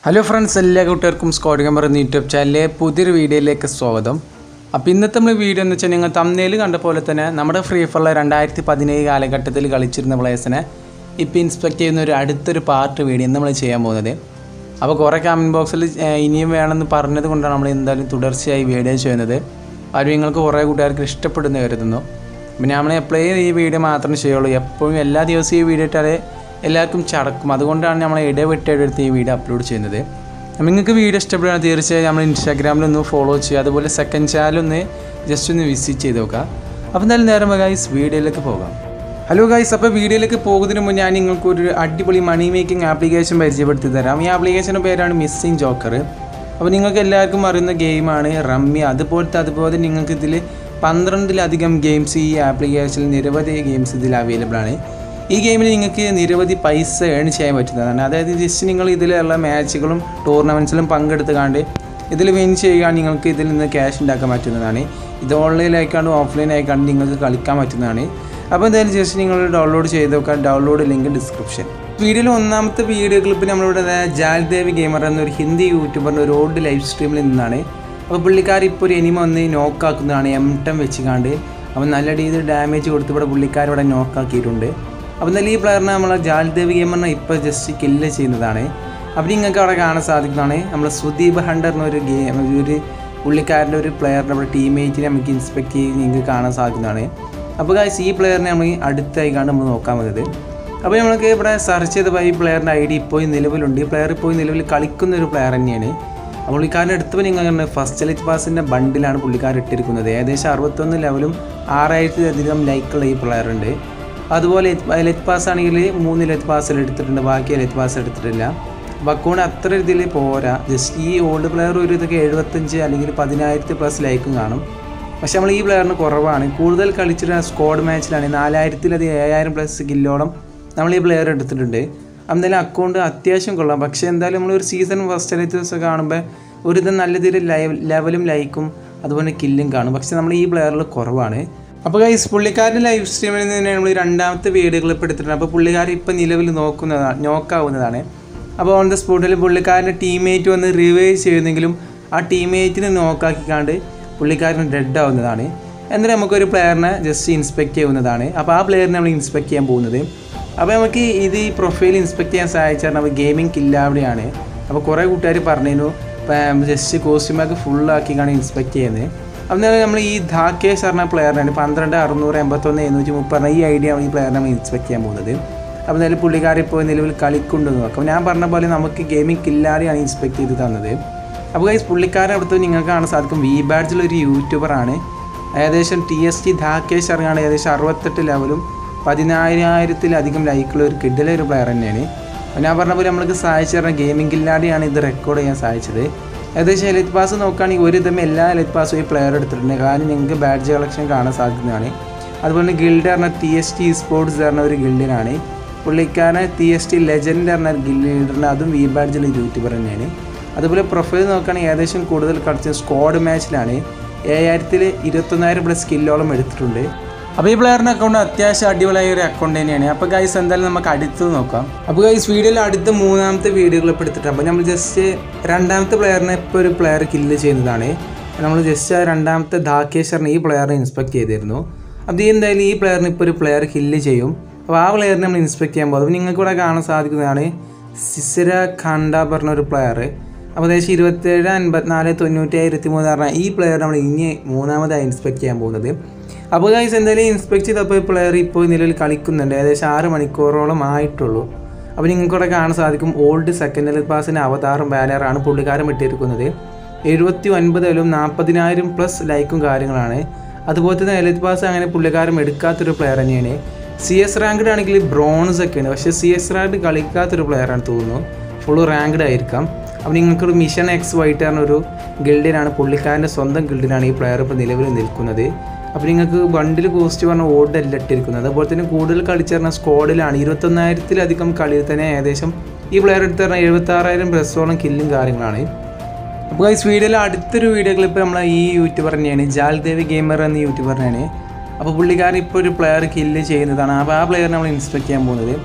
hello friends എല്ലാ കൂട്ടുകാർക്കും squad ഗമർ എന്ന യൂട്യൂബ് ചാനലിലെ പുതിയൊരു വീഡിയോയിലേക്ക് സ്വാഗതം അപ്പോൾ ഇന്നത്തെ നമ്മൾ വീഡിയോ എന്ന് വെച്ചാൽ നിങ്ങൾ തമ്മിൽ കണ്ട പോലെ തന്നെ നമ്മുടെ ഫ്രീ ഫയറിലെ രണ്ടായിരത്തി പതിനേഴ് കാലഘട്ടത്തിൽ കളിച്ചിരുന്ന പ്ലേയേഴ്സിനെ ഇപ്പോൾ ഇൻസ്പെക്ട് ചെയ്യുന്ന ഒരു അടുത്തൊരു പാർട്ട് വീഡിയോ നമ്മൾ ചെയ്യാൻ പോകുന്നത് അപ്പോൾ കുറേ കമൻറ്റ് ബോക്സിൽ ഇനിയും വേണമെന്ന് പറഞ്ഞത് കൊണ്ടാണ് നമ്മൾ എന്തായാലും തുടർച്ചയായി വീഡിയോ ചെയ്യുന്നത് അത് നിങ്ങൾക്ക് കുറേ കൂട്ടുകാർക്ക് ഇഷ്ടപ്പെടുന്നു കരുതുന്നു പിന്നെ നമ്മൾ എപ്പോഴും ഈ വീഡിയോ മാത്രമേ ചെയ്യുള്ളൂ എപ്പോഴും എല്ലാ ദിവസവും ഈ വീഡിയോ ഇട്ടാലേ എല്ലാവർക്കും ചടക്കും അതുകൊണ്ടാണ് നമ്മൾ ഇടവിട്ടെടുത്ത് ഈ വീഡിയോ അപ്ലോഡ് ചെയ്യുന്നത് അപ്പോൾ നിങ്ങൾക്ക് വീഡിയോ ഇഷ്ടപ്പെടുകയാണ് തീർച്ചയായും നമ്മൾ ഇൻസ്റ്റാഗ്രാമിലൊന്ന് ഫോളോ ചെയ്യുക അതുപോലെ സെക്കൻഡ് ചാനലൊന്ന് ജസ്റ്റ് ഒന്ന് വിസിറ്റ് ചെയ്ത് നോക്കുക അപ്പോൾ എന്തായാലും നേരം ഗൈസ് വീഡിയോയിലേക്ക് പോകാം ഹലോ ഗൈസ് അപ്പോൾ വീഡിയോയിലേക്ക് പോകുന്നതിന് മുമ്പ് ഞാൻ നിങ്ങൾക്ക് ഒരു അടിപൊളി മണി മേക്കിംഗ് ആപ്ലിക്കേഷൻ പരിചയപ്പെടുത്തി തരാം ഈ ആപ്ലിക്കേഷൻ്റെ പേരാണ് മിസ്സിംഗ് ജോക്കർ അപ്പോൾ നിങ്ങൾക്ക് എല്ലാവർക്കും അറിയുന്ന ഗെയിമാണ് റമ്മി അതുപോലത്തെ അതുപോലെ നിങ്ങൾക്ക് ഇതിൽ പന്ത്രണ്ടിലധികം ഗെയിംസ് ഈ ആപ്ലിക്കേഷനിൽ നിരവധി ഗെയിംസ് ഇതിൽ അവൈലബിൾ ആണ് ഈ ഗെയിമിൽ നിങ്ങൾക്ക് നിരവധി പൈസ ഏൺ ചെയ്യാൻ പറ്റുന്നതാണ് അതായത് ജസ്റ്റ് നിങ്ങൾ ഇതിലുള്ള മാച്ചുകളും ടൂർണമെൻറ്റ്സിലും പങ്കെടുത്ത് കാണ്ട് ഇതിൽ വിൻ ചെയ്യുകയാണെങ്കിൽ നിങ്ങൾക്ക് ഇതിൽ നിന്ന് ക്യാഷ് ഉണ്ടാക്കാൻ പറ്റുന്നതാണ് ഇത് ഓൺലൈനായിക്കാണ്ട് ഓഫ്ലൈൻ ആയിക്കാണ്ട് നിങ്ങൾക്ക് കളിക്കാൻ പറ്റുന്നതാണ് അപ്പോൾ എന്തായാലും ജസ്റ്റ് നിങ്ങൾ ഡൗൺലോഡ് ചെയ്ത് നോക്കാം ഡൗൺലോഡ് ലിങ്ക് ഡിസ്ക്രിപ്ഷൻ വീഡിയോയിൽ ഒന്നാമത്തെ വീഡിയോ ക്ലിപ്പ് നമ്മളിവിടെ ജാൽദേവി ഗെയിമർ എന്നൊരു ഹിന്ദി യൂട്യൂബറിൻ്റെ ഒരു ഓൾഡ് ലൈവ് സ്ട്രീമിൽ നിന്നാണ് അപ്പോൾ പുള്ളിക്കാർ ഇപ്പോൾ ഒരു എനിമ ഒന്ന് നോക്കാക്കുന്നതാണ് എം ടെം വെച്ചുകാണ്ട് അപ്പോൾ നല്ല രീതിയിൽ ഡാമേജ് കൊടുത്ത് ഇവിടെ പുള്ളിക്കാർ ഇവിടെ നോക്കാക്കിയിട്ടുണ്ട് അപ്പോൾ എന്തായാലും ഈ പ്ലെയറിനെ നമ്മളെ ജാൽദേവി ഗെയിമറിനെ ഇപ്പോൾ ജസ്റ്റ് കില്ല് ചെയ്യുന്നതാണ് അപ്പോൾ നിങ്ങൾക്ക് അവിടെ കാണാൻ സാധിക്കുന്നതാണ് നമ്മൾ സുദീപ് ഹണ്ടർ എന്നൊരു ഗെയിം ഒരു പുള്ളിക്കാരൻ്റെ ഒരു പ്ലെയറിൻ്റെ നമ്മുടെ ടീമേറ്റിനെ നമുക്ക് ഇൻസ്പെക്ട് ചെയ്ത് നിങ്ങൾക്ക് കാണാൻ സാധിക്കുന്നതാണ് അപ്പോൾ ഗായ്സ് ഈ പ്ലെയറിനെ നമ്മൾ അടുത്തായി കണ്ട് നമ്മൾ നോക്കാൻ വന്നത് അപ്പോൾ നമ്മൾക്ക് ഇവിടെ സെർച്ച് ചെയ്തപ്പോൾ ഈ പ്ലെയറിൻ്റെ ഐ ഡി ഇപ്പോൾ നിലവിലുണ്ട് ഈ പ്ലെയർ ഇപ്പോൾ നിലവിൽ കളിക്കുന്ന ഒരു പ്ലെയർ തന്നെയാണ് അപ്പോൾ പുള്ളിക്കാരൻ്റെ അടുത്ത് നിങ്ങൾ ഫസ്റ്റ് എലൈറ്റ് പാസിൻ്റെ ബണ്ടിലാണ് പുള്ളിക്കാരൻ ഇട്ടിരിക്കുന്നത് ഏകദേശം അറുപത്തൊന്ന് ലെവലും ആറായിരത്തിലധികം ലൈക്കുള്ള ഈ പ്ലെയർ ഉണ്ട് അതുപോലെ എലറ്റ് പാസ് ആണെങ്കിൽ മൂന്ന് എലറ്റ് പാസിൽ എടുത്തിട്ടുണ്ട് ബാക്കി എലറ്റ് പാസ് എടുത്തിട്ടില്ല ബക്കോൺ അത്ര ഇതിൽ പോരാ ജസ്റ്റ് ഈ ഓൾഡ് പ്ലെയർ ഒരു ഇതൊക്കെ എഴുപത്തഞ്ച് അല്ലെങ്കിൽ പതിനായിരത്തി പ്ലസ് ലൈക്കും കാണും പക്ഷെ നമ്മൾ ഈ പ്ലെയറിന് കുറവാണ് കൂടുതൽ കളിച്ചിട്ട് സ്ക്വാഡ് മാച്ചിലാണ് നാലായിരത്തിലധികം ഏഴായിരം പ്ലസ് കില്ലോളം നമ്മൾ ഈ പ്ലെയർ എടുത്തിട്ടുണ്ട് എന്തായാലും അക്കൗണ്ട് അത്യാവശ്യം കൊള്ളാം പക്ഷേ എന്തായാലും നമ്മൾ ഒരു സീസൺ ഫസ്റ്റ് എലൈറ്റേഴ്സ് കാണുമ്പോൾ ഒരു ഇത് നല്ല രീതിയിൽ ലൈവ് ലെവലും ലൈക്കും അതുപോലെ കില്ലും കാണും പക്ഷെ നമ്മൾ ഈ പ്ലെയറിൽ കുറവാണ് അപ്പോൾ ഗൈസ് പുള്ളിക്കാരൻ്റെ ലൈവ് സ്ട്രീമിൽ നിന്ന് നമ്മൾ രണ്ടാമത്തെ വീഡിയോ ക്ലിപ്പ് എടുത്തിട്ടുണ്ട് അപ്പോൾ പുള്ളിക്കാരൻ ഇപ്പം നിലവിൽ നോക്കുന്നതാണ് നോക്കാവുന്നതാണ് അപ്പോൾ ഓൺ ദ സ്പോട്ടിൽ പുള്ളിക്കാരൻ്റെ ടീംമേറ്റ് വന്ന് റിവൈവ് ചെയ്യുന്നെങ്കിലും ആ ടീംമേറ്റിനെ നോക്കാക്കിക്കാണ്ട് പുള്ളിക്കാരൻ ഡെഡ് ആവുന്നതാണ് എന്നിട്ട് നമുക്കൊരു പ്ലെയറിനെ ജസ്റ്റ് ഇൻസ്പെക്ട് ചെയ്യുന്നതാണ് അപ്പോൾ ആ പ്ലെയറിനെ നമ്മൾ ഇൻസ്പെക്ട് ചെയ്യാൻ പോകുന്നത് അപ്പോൾ നമുക്ക് ഇത് ഈ പ്രൊഫൈൽ ഇൻസ്പെക്ട് ചെയ്യാൻ സഹായിച്ചാൽ നമ്മൾ ഗെയിമിംഗ് കില്ലാവിടെയാണ് അപ്പോൾ കുറേ കൂട്ടുകാർ പറഞ്ഞിരുന്നു ജസ്റ്റ് കോസ്റ്റ്യൂമൊക്കെ ഫുള്ളാക്കിക്കാണ് ഇൻസ്പെക്ട് ചെയ്യുന്നത് അന്നേരം നമ്മൾ ഈ ധാക്കേഷ് പറഞ്ഞ പ്ലെയറിനാണ് പന്ത്രണ്ട് അറുന്നൂറ് എൺപത്തൊന്ന് എഴുന്നൂറ്റി മുപ്പത് ഈ ഐഡിയ ഈ പ്ലെയറിനെ നമ്മൾ ഇൻസ്പെക്ട് ചെയ്യാൻ പോകുന്നത് അപ്പോൾ എന്തായാലും പുള്ളിക്കാരെ ഇപ്പോൾ നിലവിൽ കളിക്കുണ്ടെന്ന് നോക്കാം അപ്പോൾ ഞാൻ പറഞ്ഞ പോലെ നമുക്ക് ഗെയിമിംഗ് കില്ലാടിയാണ് ഇൻസ്പെക്ട് ചെയ്ത് തന്നത് അപ്പോൾ ഗൈസ് പുള്ളിക്കാരൻ അടുത്ത് നിങ്ങൾക്ക് കാണാൻ സാധിക്കും വി ബാഡ്ജിലൊരു യൂട്യൂബറാണ് ഏകദേശം ടി എസ് ടി ധാക്കേഷ് ഇറങ്ങാണ് ഏകദേശം അറുപത്തെട്ട് ലെവലും പതിനായിരത്തിലധികം ലൈക്കുള്ള ഒരു കിഡിലെ ഒരു പ്ലെയർ തന്നെയാണ് അപ്പോൾ ഞാൻ പറഞ്ഞ പോലെ നമ്മൾക്ക് സഹായിച്ചു പറഞ്ഞ ഗെയിമിംഗ് കില്ലാടിയാണ് ഇത് റെക്കോർഡ് ചെയ്യാൻ സഹായിച്ചത് ഏകദേശം എലറ്റ് പാസ് നോക്കുകയാണെങ്കിൽ ഒരു ഇതും എല്ലാ എലറ്റ് പാസും ഈ പ്ലെയർ എടുത്തിട്ടുണ്ട് കാരണം നിങ്ങൾക്ക് ബാഡ്ജ് കളക്ഷൻ കാണാൻ സാധിക്കുന്നതാണ് അതുപോലെ ഗിൽഡ് പറഞ്ഞ ടി എസ് ടി സ്പോർട്സ് പറഞ്ഞ ഒരു ഗിൽഡിനാണ് പുള്ളിക്കാരൻ ടി എസ് ടി ലെജൻഡ് പറഞ്ഞ ഗിൽഡിന് അതും വി ബാഡ്ജിൽ യൂട്യൂബർ തന്നെയാണ് അതുപോലെ പ്രൊഫൈൽ നോക്കുകയാണെങ്കിൽ ഏകദേശം കൂടുതൽ കളിച്ച സ്ക്വാഡ് മാച്ചിലാണ് ഏഴായിരത്തിൽ ഇരുപത്തൊന്നായിരം പ്ലസ് സ്കില്ലോളം എടുത്തിട്ടുണ്ട് അപ്പോൾ ഈ പ്ലെയറിൻ്റെ അക്കൗണ്ട് അത്യാവശ്യം അടിപൊളിയായ ഒരു അക്കൗണ്ട് തന്നെയാണ് അപ്പോൾ ഗൈസ് എന്തായാലും നമുക്ക് അടുത്ത് നോക്കാം അപ്പോൾ ഗൈസ് വീഡിയോയിൽ അടുത്ത മൂന്നാമത്തെ വീഡിയോ ക്ലിപ്പ് എടുത്തിട്ട് അപ്പോൾ നമ്മൾ ജസ്റ്റ് രണ്ടാമത്തെ പ്ലെയറിനെ ഇപ്പോൾ ഒരു പ്ലെയർ കില്ല് ചെയ്യുന്നതാണ് നമ്മൾ ജസ്റ്റ് ആ രണ്ടാമത്തെ ധാക്കേശ്വറിനെ ഈ പ്ലെയറിനെ ഇൻസ്പെക്ട് ചെയ്തിരുന്നു അപ്പോൾ ഈ എന്തായാലും ഈ പ്ലെയറിന് ഇപ്പോൾ ഒരു പ്ലെയർ കില്ല് ചെയ്യും അപ്പോൾ ആ പ്ലെയറിനെ നമ്മൾ ഇൻസ്പെക്ട് ചെയ്യാൻ പോകും അപ്പോൾ നിങ്ങൾക്ക് ഇവിടെ കാണാൻ സാധിക്കുന്നതാണ് സിസിര ഖാണ്ട പറഞ്ഞ ഒരു പ്ലെയർ അപ്പോൾ ഏകദേശം ഇരുപത്തേഴ് അൻപത്തിനാല് തൊണ്ണൂറ്റി ഇരുപത്തി മൂന്ന് പറഞ്ഞാൽ ഈ പ്ലെയർ നമ്മൾ ഇനി മൂന്നാമതായി ഇൻസ്പെക്ട് ചെയ്യാൻ പോകുന്നത് അപ്പോൾ ഗൈസ് എന്തായാലും ഇൻസ്പെക്ട് ചെയ്തപ്പോൾ പ്ലെയർ ഇപ്പോൾ നിലവിൽ കളിക്കുന്നുണ്ട് ഏകദേശം ആറ് മണിക്കൂറോളം ആയിട്ടുള്ളൂ അപ്പോൾ നിങ്ങൾക്കിവിടെ കാണാൻ സാധിക്കും ഓൾഡ് സെക്കൻഡ് പാസിൻ്റെ അവതാറും ബാനറാണ് പുള്ളിക്കാരൻ ഇട്ടിരിക്കുന്നത് എഴുപത്തി ഒൻപതിലും നാൽപ്പതിനായിരം പ്ലസ് ലൈക്കും കാര്യങ്ങളാണ് അതുപോലെ തന്നെ എലറ്റ് പാസ് അങ്ങനെ പുള്ളിക്കാരൻ എടുക്കാത്തൊരു പ്ലെയർ തന്നെയാണ് സി എസ് റാങ്ക്ഡ് ആണെങ്കിൽ ബ്രോൺസ് ഒക്കെയാണ് പക്ഷേ സി എസ് റാങ്ക് കളിക്കാത്തൊരു പ്ലെയറാണ് തോന്നുന്നു ഫുള്ള് റാങ്ക്ഡ് ആയിരിക്കാം അപ്പോൾ നിങ്ങൾക്കൊരു മിഷൻ എക്സ് വൈറ്റ് പറഞ്ഞ ഒരു ഗിൽഡിനാണ് പുള്ളിക്കാരൻ്റെ സ്വന്തം ഗിൽഡിനാണ് ഈ പ്ലെയർ ഇപ്പോൾ നിലവിൽ നിൽക്കുന്നത് അപ്പോൾ നിങ്ങൾക്ക് ബണ്ടിൽ കോസ്റ്റ് പറഞ്ഞ ഓർഡല്ല ഇട്ടിരിക്കുന്നത് അതുപോലെ തന്നെ കൂടുതൽ കളിച്ച് പറഞ്ഞ സ്ക്വാഡിലാണ് ഇരുപത്തൊന്നായിരത്തിലധികം കളിയിൽ തന്നെ ഏകദേശം ഈ പ്ലെയർ എടുത്ത് പറഞ്ഞാൽ എഴുപത്താറായിരം പ്ലസോളം കില്ലും കാര്യങ്ങളാണ് അപ്പോൾ ഗൈസ് വീഡിയോയിൽ അടുത്തൊരു വീഡിയോ ക്ലിപ്പ് നമ്മളെ ഈ യൂട്യൂബർ തന്നെയാണ് ജാൽദേവി ഗെയിമർ എന്ന യൂട്യൂബറിനാണ് അപ്പോൾ പുള്ളിക്കാരൻ ഇപ്പോൾ ഒരു പ്ലെയർ കില്ല് ചെയ്യുന്നതാണ് അപ്പോൾ ആ പ്ലെയറിനെ നമ്മൾ ഇൻസ്പെക്ട് ചെയ്യാൻ പോകുന്നത്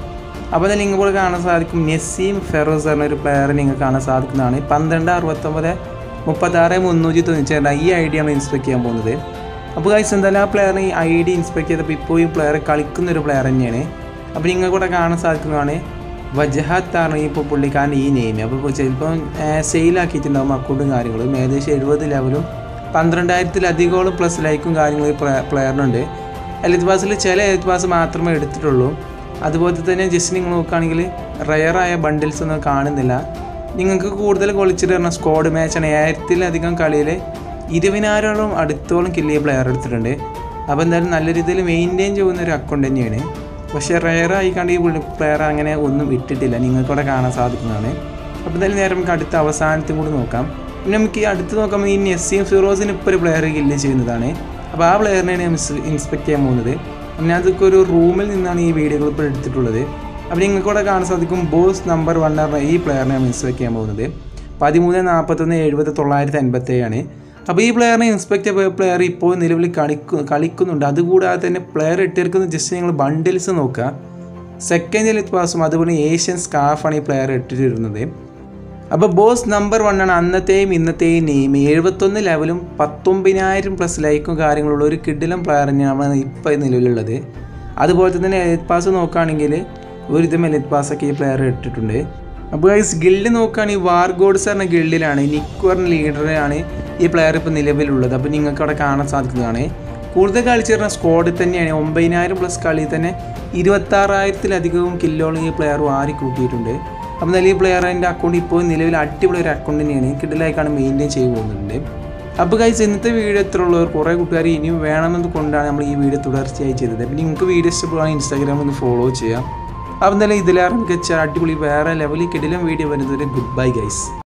അപ്പോൾ അതിൽ നിങ്ങൾ കൂടെ കാണാൻ സാധിക്കും നെസീം ഫെറോസ് എന്ന ഒരു പ്ലെയർ നിങ്ങൾക്ക് കാണാൻ സാധിക്കുന്നതാണ് പന്ത്രണ്ട് അറുപത്തൊമ്പത് മുപ്പത്താറ് മുന്നൂറ്റി തൊണ്ണൂറ്റി രണ്ട് ഈ ഐ ഡി ആണ് ഇൻസ്പെക്ട് ചെയ്യാൻ പോകുന്നത് അപ്പോൾ ഗൈസ് എന്തായാലും ആ പ്ലെയറിന് ഈ ഐ ഡി ഇൻസ്പെക്ട് ചെയ്തപ്പോൾ ഇപ്പോൾ ഈ പ്ലെയർ കളിക്കുന്ന ഒരു പ്ലെയർ തന്നെയാണ് അപ്പോൾ നിങ്ങൾ കൂടെ കാണാൻ സാധിക്കുന്നതാണ് വജഹാത്ത് ആണ് ഇപ്പോൾ പുള്ളിക്കാരൻ ഈ നെയിം അപ്പോൾ ചിലപ്പോൾ സെയിലാക്കിയിട്ടുണ്ടാകും അക്കൗണ്ടും കാര്യങ്ങളും ഏകദേശം എഴുപത് ലെവലും പന്ത്രണ്ടായിരത്തിലധികോളം പ്ലസ് ലൈക്കും കാര്യങ്ങളും ഈ പ്ലെയറിനുണ്ട് എലിത് പാസിൽ ചില എലിത് പാസ് മാത്രമേ എടുത്തിട്ടുള്ളൂ അതുപോലെ തന്നെ ജസ്റ്റ് നിങ്ങൾ നോക്കുകയാണെങ്കിൽ റയറായ ബണ്ടിൽസ് ഒന്നും കാണുന്നില്ല നിങ്ങൾക്ക് കൂടുതൽ കൊളിച്ചിട്ട് പറഞ്ഞ സ്ക്വാഡ് മാച്ചാണ് ഏഴായിരത്തിലധികം കളിയിൽ ഇരുപതിനായിരോളം അടുത്തോളം കില്ലിയ പ്ലെയർ എടുത്തിട്ടുണ്ട് അപ്പോൾ എന്തായാലും നല്ല രീതിയിൽ മെയിൻറ്റെയിൻ ചെയ്യുന്ന ഒരു അക്കൗണ്ട് തന്നെയാണ് പക്ഷേ റയർ ആയിക്കാണ്ട് ഈ പ്ലെയർ അങ്ങനെ ഒന്നും ഇട്ടിട്ടില്ല നിങ്ങൾക്കവിടെ കാണാൻ സാധിക്കുന്നതാണ് അപ്പോൾ എന്തായാലും നേരെ നമുക്ക് അടുത്ത അവസാനത്തും കൂടി നോക്കാം പിന്നെ നമുക്ക് ഈ അടുത്ത് നോക്കുമ്പോൾ ഈ നെസ്സിയും ഫിറോസിന് ഇപ്പോൾ ഒരു പ്ലെയർ കില്ല് ചെയ്യുന്നതാണ് അപ്പോൾ ആ പ്ലെയറിനെയാണ് ഞാൻ ഇൻസ്പെക്ട് ചെയ്യാൻ പോകുന്നത് പിന്നെ അതൊക്കെ ഒരു റൂമിൽ നിന്നാണ് ഈ വീഡിയോകൾ ഇപ്പോൾ എടുത്തിട്ടുള്ളത് അപ്പോൾ നിങ്ങൾക്ക് ഇവിടെ കാണാൻ സാധിക്കും ബോസ് നമ്പർ വൺ പറഞ്ഞ ഈ പ്ലെയറിനെ ഞാൻ ഇൻസ്പെക്ട് ചെയ്യാൻ പോകുന്നത് പതിമൂന്ന് നാൽപ്പത്തൊന്ന് എഴുപത് തൊള്ളായിരത്തി അൻപത്തേഴാണ് അപ്പോൾ ഈ പ്ലെയറിനെ ഇൻസ്പെക്ട് ചെയ്ത പ്ലെയർ ഇപ്പോൾ നിലവിൽ കളിക്കു കളിക്കുന്നുണ്ട് അതുകൂടാതെ തന്നെ പ്ലെയർ ഇട്ടിരിക്കുന്ന ജസ്റ്റ് നിങ്ങൾ ബണ്ടിൽസ് നോക്കുക സെക്കൻഡ് എലിറ്റ് പാസും അതുപോലെ ഏഷ്യൻ സ്കാർഫാണ് ഈ പ്ലെയർ ഇട്ടിരുന്നത് അപ്പോൾ ബോസ് നമ്പർ വൺ ആണ് അന്നത്തെയും ഇന്നത്തെയും നെയിം എഴുപത്തൊന്ന് ലെവലും പത്തൊമ്പതിനായിരം പ്ലസ് ലൈക്കും കാര്യങ്ങളുള്ള ഒരു കിഡിലും പ്ലെയർ തന്നെയാണ് ഇപ്പോൾ നിലവിലുള്ളത് അതുപോലെ തന്നെ എലിറ്റ് പാസ് നോക്കുകയാണെങ്കിൽ ഒരുവിധം എലിറ്റ് പാസ്സൊക്കെ ഈ പ്ലെയർ ഇട്ടിട്ടുണ്ട് അപ്പോൾ ഗൈസ് ഗിൽഡ് നോക്കുകയാണെങ്കിൽ വാർഗോഡ്സ് പറഞ്ഞ ഗിൽഡിലാണ് നിക്ക് പറഞ്ഞ ലീഡറാണ് ഈ പ്ലെയർ ഇപ്പോൾ നിലവിലുള്ളത് അപ്പോൾ നിങ്ങൾക്ക് അവിടെ കാണാൻ സാധിക്കുന്നതാണ് കൂടുതൽ കളിച്ചിരുന്ന സ്ക്വാഡിൽ തന്നെയാണ് ഒമ്പതിനായിരം പ്ലസ് കളിയിൽ തന്നെ ഇരുപത്താറായിരത്തിലധികവും കില്ലോളം ഈ പ്ലെയർ വാരി കൂട്ടിയിട്ടുണ്ട് അപ്പോൾ നല്ല ഈ പ്ലെയറിൻ്റെ അക്കൗണ്ട് ഇപ്പോൾ നിലവിൽ അടിപൊളി ഒരു അക്കൗണ്ട് തന്നെയാണ് കിഡിലായിക്കാണ് മെയിൻറ്റെയിൻ ചെയ്തു പോകുന്നുണ്ട് അപ്പോൾ ഗൈസ് ഇന്നത്തെ വീഡിയോ എത്ര ഉള്ളവർ കുറേ കൂട്ടുകാർ ഇനിയും വേണമെന്ന് കൊണ്ടാണ് നമ്മൾ ഈ വീഡിയോ തുടർച്ചയായി ചെയ്തത് അപ്പോൾ നിങ്ങൾക്ക് വീഡിയോ ഇഷ്ടപ്പെടുകയാണെങ്കിൽ ഇൻസ്റ്റാഗ്രാമിൽ ഒന്ന് ഫോളോ ചെയ്യാം അപ്പോൾ എന്തായാലും ഇതിലേറെ മികച്ച അടിപൊളി വേറെ ലെവലിൽ കിടിലം വീഡിയോ വരുന്നത് ഗുഡ് ബൈ ഗൈസ്